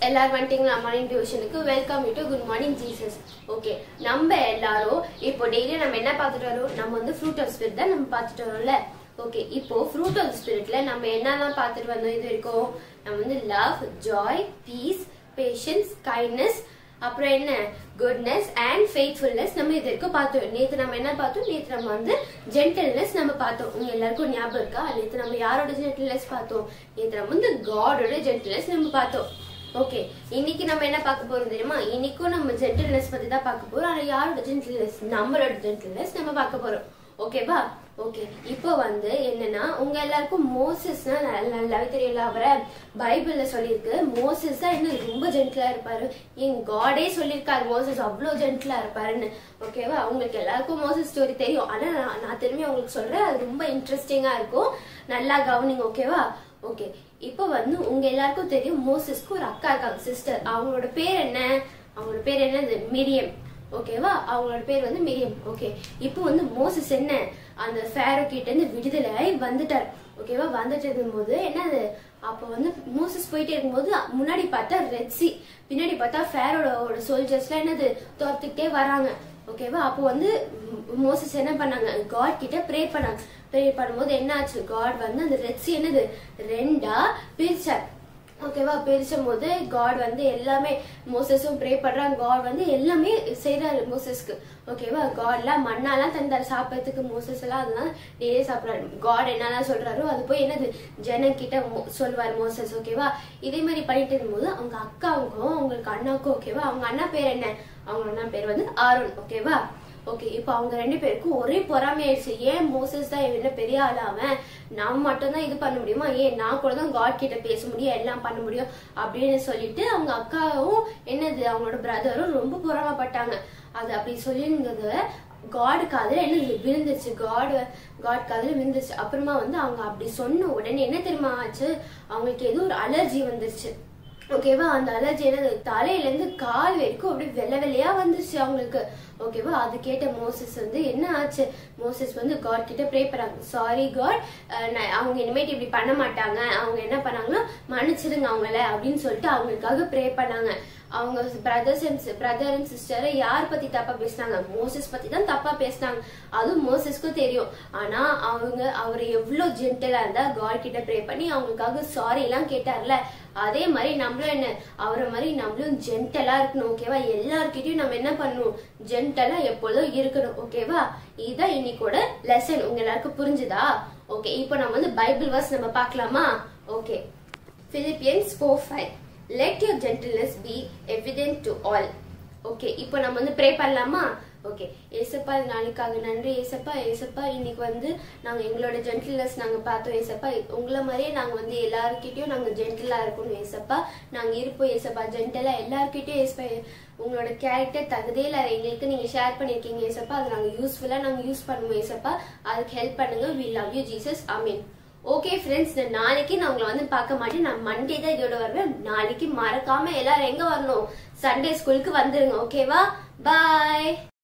எல்லாரும் வந்துட்டீங்களா மார்னிங் டியூஷனுக்கு welcome to good morning Jesus okay நம்ம எல்லாரும் இப்போ டெய்லி நம்ம என்ன பார்த்துட்டு வரோம் நம்ம வந்து ஃப்ரூட் ஆஃப் ஸ்பிரிட் தான் நம்ம பார்த்துட்டு வரோம்ல ஓகே இப்போ ஃப்ரூட் ஆஃப் ஸ்பிரிட்ல நம்ம என்னெல்லாம் பார்த்துட்டு வந்தோம் இது வரைக்கும் நம்ம வந்து love joy peace patience kindness அப்புறம் என்ன குட்னஸ் அண்ட் ஃபெய்த்ஃபுல்னஸ் நம்ம இது வரைக்கும் பார்த்தோம் நேத்து நம்ம என்ன பார்த்தோம் நேத்து நம்ம வந்து ஜென்டல்னஸ் நம்ம பார்த்தோம் உங்க எல்லாருக்கும் ஞாபகம் இருக்கா நேத்து நம்ம யாரோட ஜென்டல்னஸ் பார்த்தோம் நேத்து நம்ம வந்து காடோட ஜென்டல்னஸ் நம்ம பார்த்தோம் ஓகே இன்னைக்கு நம்ம என்ன பார்க்க போறோம் தெரியுமா இன்னைக்கும் நம்ம ஜென்டல்னஸ் பத்தி தான் பார்க்க போறோம் ஆனா யாரோட ஜென்டல்னஸ் நம்மளோட ஜென்டல்னஸ் நம்ம பார்க்க போறோம் ஓகேவா ஓகே இப்போ வந்து என்னன்னா உங்க எல்லாருக்கும் மோசஸ்னா நல்ல- நல்லாவே தெரியல அவரை பைபிள்ல சொல்லியிருக்கு மோசஸ் தான் என்ன ரொம்ப ஜென்டிலா இருப்பாரு என் காடே சொல்லியிருக்காரு மோசஸ் அவ்வளோ ஜென்டிலா இருப்பாருன்னு ஓகேவா உங்களுக்கு எல்லாருக்கும் மோசஸ் ஸ்டோரி தெரியும் ஆனா நான் நான் திரும்பி உங்களுக்கு சொல்றேன் அது ரொம்ப இன்ட்ரெஸ்டிங்கா இருக்கும் நல்லா கவனிங்க ஓகேவா ஓகே இப்போ வந்து உங்க எல்லாருக்கும் தெரியும் மோசஸ்க்கு ஒரு அக்கா இருக்காங்க சிஸ்டர் அவங்களோட பேர் என்ன அவங்களோட பேர் என்னது மிரியம் ஓகேவா அவங்களோட பேர் வந்து மிரியம் ஓகே இப்போ வந்து மோசஸ் என்ன அந்த ஃபேரோ கிட்ட இருந்து விடுதலை ஆகி வந்துட்டார் ஓகேவா வந்துட்டு இருக்கும்போது என்னது அப்போ வந்து மோசஸ் போயிட்டே இருக்கும்போது முன்னாடி பார்த்தா ரெட்சி பின்னாடி பார்த்தா ஃபேரோட சோல்ஜர்ஸ்லாம் என்னது துரத்துக்கிட்டே வராங்க ஓகேவா அப்போ வந்து மோசஸ் என்ன பண்ணாங்க காட் கிட்ட ப்ரே பண்ணாங்க ப்ரே பண்ணும்போது என்ன ஆச்சு காட் வந்து அந்த ரெட்சி என்னது ரெண்டா பிரிச்சார் ஓகேவா பிரிச்சும் போது காட் வந்து எல்லாமே மோசஸும் ப்ரே பண்றாங்க காட் வந்து எல்லாமே செய்யறாரு மோசஸ்க்கு ஓகேவா காட்லாம் மண்ணாலாம் தந்தாரு சாப்பிடறதுக்கு மோசஸ் எல்லாம் அதெல்லாம் டெய்லி சாப்பிடுறாரு காட் என்னெல்லாம் சொல்றாரோ அது போய் என்னது ஜனங்கிட்ட மோ- சொல்வார் மோசஸ் ஓகேவா இதே மாதிரி பண்ணிட்டு இருக்கும்போது அவங்க அக்காவுக்கும் அவங்களுக்கு அண்ணாவுக்கும் ஓகேவா அவங்க அண்ணா பேர் என்ன அவங்க அண்ணா பேர் வந்து ஆரோன் ஓகேவா ஓகே இப்போ அவங்க ரெண்டு பேருக்கும் ஒரே பொறாமையாயிடுச்சு ஏன் மோசஸ் தான் என்ன பெரிய ஆளா அவன் நான் மட்டும் தான் இது பண்ண முடியுமா ஏன் நான் கூட தான் காட் கிட்ட பேச முடியும் எல்லாம் பண்ண முடியும் அப்படின்னு சொல்லிட்டு அவங்க அக்காவும் என்னது அவங்களோட பிரதரும் ரொம்ப பொறாமப்பட்டாங்க அது அப்படி சொல்லியிருந்தது காடு காதுல என்ன விழுந்துச்சு காடு காட் காதுல விழுந்துச்சு அப்புறமா வந்து அவங்க அப்படி சொன்ன உடனே என்ன தெரியுமா ஆச்சு அவங்களுக்கு ஏதோ ஒரு அலர்ஜி வந்துருச்சு ஓகேவா அந்த அலர்ஜி என்னது தலையில இருந்து கால் வரைக்கும் அப்படியே வெள்ளை வெள்ளையா வந்துருச்சு அவங்களுக்கு ஓகேவா அது கேட்ட மோசஸ் வந்து என்ன ஆச்சு மோசஸ் வந்து காட் கிட்ட ப்ரே பண்ணாங்க சாரி காட் அவங்க இனிமேட்டு இப்படி பண்ண மாட்டாங்க அவங்க என்ன பண்ணாங்கன்னா மன்னிச்சிடுங்க அவங்கள அப்படின்னு சொல்லிட்டு அவங்களுக்காக ப்ரே பண்ணாங்க அவங்க பிரதர்ஸ் அண்ட் பிரதர் அண்ட் சிஸ்டரை யார் பத்தி தப்பா பேசினாங்க மோசஸ் பத்தி தான் தப்பா பேசினாங்க அதுவும் மோசஸ்க்கும் தெரியும் ஆனா அவங்க அவர் எவ்வளவு ஜென்டலா இருந்தா காட் கிட்ட ப்ரே பண்ணி அவங்களுக்காக சாரி எல்லாம் கேட்டார்ல அதே மாதிரி நம்மளும் என்ன அவரை மாதிரி நம்மளும் ஜென்டலா இருக்கணும் ஓகேவா எல்லார்கிட்டயும் நம்ம என்ன பண்ணணும் ஜென்டலா எப்பொழுதும் இருக்கணும் ஓகேவா இதுதான் இன்னைக்கோட லெசன் உங்க எல்லாருக்கும் புரிஞ்சுதா ஓகே இப்போ நம்ம வந்து பைபிள் வர்ஸ் நம்ம பார்க்கலாமா okay Philippians 4 5 let your gentleness be evident to all okay இப்போ நம்ம வந்து ப்ரே பண்ணலாமா ஓகே ஏசப்பா இந்த நாளைக்காக நன்றி ஏசப்பா ஏசப்பா இன்னைக்கு வந்து நாங்க எங்களோட ஜென்டில்னஸ் நாங்க பார்த்தோம் ஏசப்பா உங்களை மாதிரியே நாங்க வந்து எல்லாருக்கிட்டையும் நாங்க ஜென்டிலா இருக்கணும் ஏசப்பா நாங்க இருப்போம் ஏசப்பா ஜென்டலா எல்லாருக்கிட்டையும் ஏசப்பா உங்களோட கேரக்டர் தகுதியில எங்களுக்கு நீங்க ஷேர் பண்ணிருக்கீங்க ஏசப்பா அதை நாங்க யூஸ்ஃபுல்லா நாங்க யூஸ் பண்ணுவோம் ஏசப்பா அதுக்கு ஹெல்ப் பண்ணுங்க வி லவ் யூ ஜீசஸ் அமீன் ஓகே ஃப்ரெண்ட்ஸ் நாளைக்கு நான் உங்களை வந்து பார்க்க மாட்டேன் நான் மண்டே தான் இதோட வருவேன் நாளைக்கு மறக்காம எல்லாரும் எங்க வரணும் சண்டே ஸ்கூலுக்கு வந்துருங்க ஓகேவா பாய்